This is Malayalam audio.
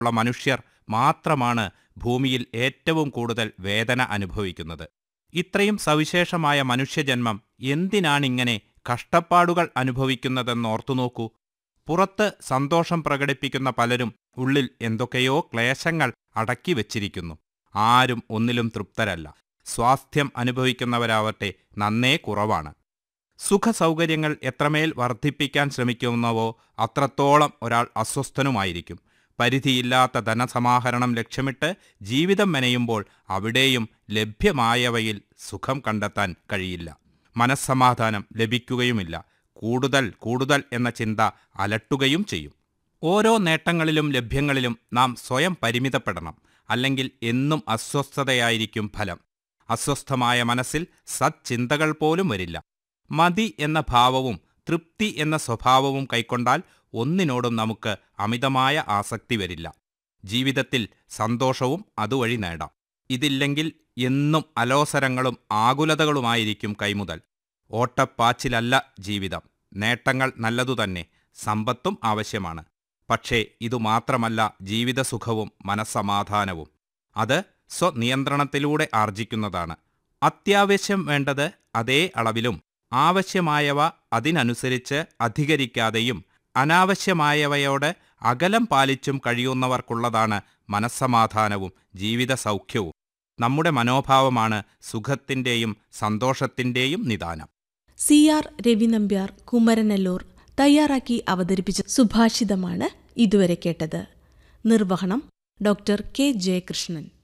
ഉള്ള മനുഷ്യർ മാത്രമാണ് ഭൂമിയിൽ ഏറ്റവും കൂടുതൽ വേദന അനുഭവിക്കുന്നത് ഇത്രയും സവിശേഷമായ മനുഷ്യജന്മം എന്തിനാണിങ്ങനെ കഷ്ടപ്പാടുകൾ അനുഭവിക്കുന്നതെന്നോർത്തു നോക്കൂ പുറത്ത് സന്തോഷം പ്രകടിപ്പിക്കുന്ന പലരും ഉള്ളിൽ എന്തൊക്കെയോ ക്ലേശങ്ങൾ അടക്കി വച്ചിരിക്കുന്നു ആരും ഒന്നിലും തൃപ്തരല്ല സ്വാസ്ഥ്യം അനുഭവിക്കുന്നവരാവട്ടെ നന്നേ കുറവാണ് സുഖസൗകര്യങ്ങൾ എത്രമേൽ വർദ്ധിപ്പിക്കാൻ ശ്രമിക്കുന്നവോ അത്രത്തോളം ഒരാൾ അസ്വസ്ഥനുമായിരിക്കും പരിധിയില്ലാത്ത ധനസമാഹരണം ലക്ഷ്യമിട്ട് ജീവിതം മെനയുമ്പോൾ അവിടെയും ലഭ്യമായവയിൽ സുഖം കണ്ടെത്താൻ കഴിയില്ല മനസ്സമാധാനം ലഭിക്കുകയുമില്ല കൂടുതൽ കൂടുതൽ എന്ന ചിന്ത അലട്ടുകയും ചെയ്യും ഓരോ നേട്ടങ്ങളിലും ലഭ്യങ്ങളിലും നാം സ്വയം പരിമിതപ്പെടണം അല്ലെങ്കിൽ എന്നും അസ്വസ്ഥതയായിരിക്കും ഫലം അസ്വസ്ഥമായ മനസ്സിൽ സച്ചിന്തകൾ പോലും വരില്ല മതി എന്ന ഭാവവും തൃപ്തി എന്ന സ്വഭാവവും കൈക്കൊണ്ടാൽ ഒന്നിനോടും നമുക്ക് അമിതമായ ആസക്തി വരില്ല ജീവിതത്തിൽ സന്തോഷവും അതുവഴി നേടാം ഇതില്ലെങ്കിൽ എന്നും അലോസരങ്ങളും ആകുലതകളുമായിരിക്കും കൈമുതൽ ഓട്ടപ്പാച്ചിലല്ല ജീവിതം നേട്ടങ്ങൾ നല്ലതുതന്നെ സമ്പത്തും ആവശ്യമാണ് പക്ഷേ ഇതുമാത്രമല്ല ജീവിതസുഖവും മനസ്സമാധാനവും അത് സ്വനിയന്ത്രണത്തിലൂടെ ആർജിക്കുന്നതാണ് അത്യാവശ്യം വേണ്ടത് അതേ അളവിലും ആവശ്യമായവ അതിനനുസരിച്ച് അധികരിക്കാതെയും അനാവശ്യമായവയോട് അകലം പാലിച്ചും കഴിയുന്നവർക്കുള്ളതാണ് മനസ്സമാധാനവും ജീവിത സൗഖ്യവും നമ്മുടെ മനോഭാവമാണ് സുഖത്തിൻ്റെയും സന്തോഷത്തിൻ്റെയും നിദാനം സി ആർ രവി നമ്പ്യാർ കുമരനെല്ലൂർ തയ്യാറാക്കി അവതരിപ്പിച്ച സുഭാഷിതമാണ് ഇതുവരെ കേട്ടത് നിർവഹണം ഡോക്ടർ കെ ജയകൃഷ്ണൻ